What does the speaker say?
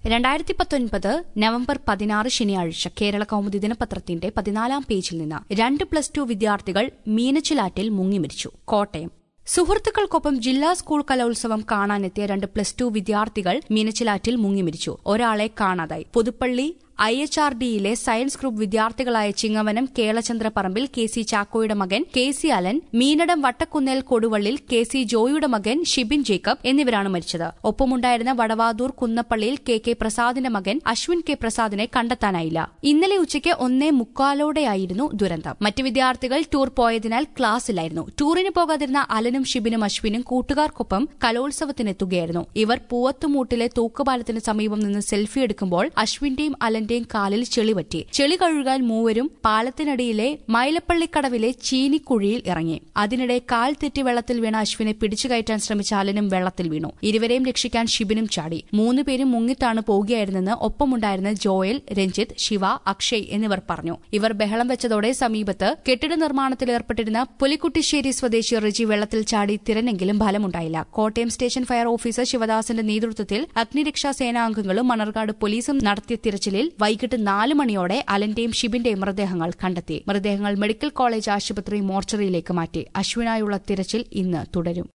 രണ്ടായിരത്തി പത്തൊൻപത് നവംബർ പതിനാറ് ശനിയാഴ്ച കേരള കൌമുദി ദിനപത്രത്തിന്റെ പതിനാലാം പേജിൽ നിന്ന് രണ്ട് പ്ലസ് ടു വിദ്യാർത്ഥികൾ മീനച്ചിലാറ്റിൽ മുങ്ങിമരിച്ചു കോട്ടയം സുഹൃത്തുക്കൾക്കൊപ്പം ജില്ലാ സ്കൂൾ കലോത്സവം കാണാനെത്തിയ രണ്ട് പ്ലസ് ടു വിദ്യാർത്ഥികൾ മീനച്ചിലാറ്റിൽ മുങ്ങിമരിച്ചു ഒരാളെ കാണാതായി പുതുപ്പള്ളി ഐ എച്ച് ആർ ഡിയിലെ സയൻസ് ഗ്രൂപ്പ് വിദ്യാർത്ഥികളായ ചിങ്ങവനം കേളചന്ദ്രപറമ്പിൽ കെ സി ചാക്കോയുടെ മകൻ K C Alan Meenadam Vattakunnel Koduvallil K C ജോയിയുടെ മകൻ ഷിബിൻ ജേക്കബ് എന്നിവരാണ് മരിച്ചത് ഒപ്പമുണ്ടായിരുന്ന വടവാതൂർ കുന്നപ്പള്ളിയിൽ കെ കെ പ്രസാദിന്റെ മകൻ അശ്വിൻ കെ പ്രസാദിനെ കണ്ടെത്താനായില്ല ഇന്നലെ ഉച്ചയ്ക്ക് ഒന്നേ മുക്കാലോടെയായിരുന്നു ദുരന്തം മറ്റ് വിദ്യാർത്ഥികൾ ടൂർ പോയതിനാൽ ക്ലാസ്സിലായിരുന്നു ടൂറിന് പോകാതിരുന്ന അലനും ഷിബിനും അശ്വിനും കൂട്ടുകാർക്കൊപ്പം കലോത്സവത്തിനെത്തുകയായിരുന്നു ഇവർ പൂവത്തുമൂട്ടിലെ തൂക്കുപാലത്തിന് സമീപം നിന്ന് സെൽഫി എടുക്കുമ്പോൾ അശ്വിന്റെയും അലൻ അലന്റെയും കാലിൽ ചെളി പറ്റി ചെളി കഴുകാൻ മൂവരും പാലത്തിനടിയിലെ മൈലപ്പള്ളിക്കടവിലെ ചീനിക്കുഴിയിൽ ഇറങ്ങി അതിനിടെ കാൽ തെറ്റി വെള്ളത്തിൽ വീണ അശ്വിനെ പിടിച്ചു കയറ്റാൻ ശ്രമിച്ച അലനും വെള്ളത്തിൽ വീണു ഇരുവരെയും രക്ഷിക്കാൻ ഷിബിനും ചാടി മൂന്നുപേരും മുങ്ങിത്താണ് പോവുകയായിരുന്നെന്ന് ഒപ്പമുണ്ടായിരുന്ന ജോയൽ രഞ്ജിത്ത് ശിവ അക്ഷയ് എന്നിവർ പറഞ്ഞു ഇവർ ബഹളം വെച്ചതോടെ സമീപത്ത് കെട്ടിട നിർമ്മാണത്തിൽ ഏർപ്പെട്ടിരുന്ന പുലിക്കുട്ടിശ്ശേരി സ്വദേശി റിജി വെള്ളത്തിൽ ചാടി തിരഞ്ഞെങ്കിലും ഫലമുണ്ടായില്ല കോട്ടയം സ്റ്റേഷൻ ഫയർ ഓഫീസർ ശിവദാസന്റെ നേതൃത്വത്തിൽ അഗ്നിരക്ഷാ സേനാംഗങ്ങളും മണർകാട് പോലീസും നടത്തിയ തിരച്ചിലിൽ വൈകിട്ട് നാല് മണിയോടെ അലന്റെയും ഷിബിന്റെയും മൃതദേഹങ്ങൾ കണ്ടെത്തി മൃതദേഹങ്ങൾ മെഡിക്കൽ കോളേജ് ആശുപത്രി മോർച്ചറിയിലേക്ക് മാറ്റി അശ്വിനായുള്ള തിരച്ചിൽ ഇന്ന് തുടരും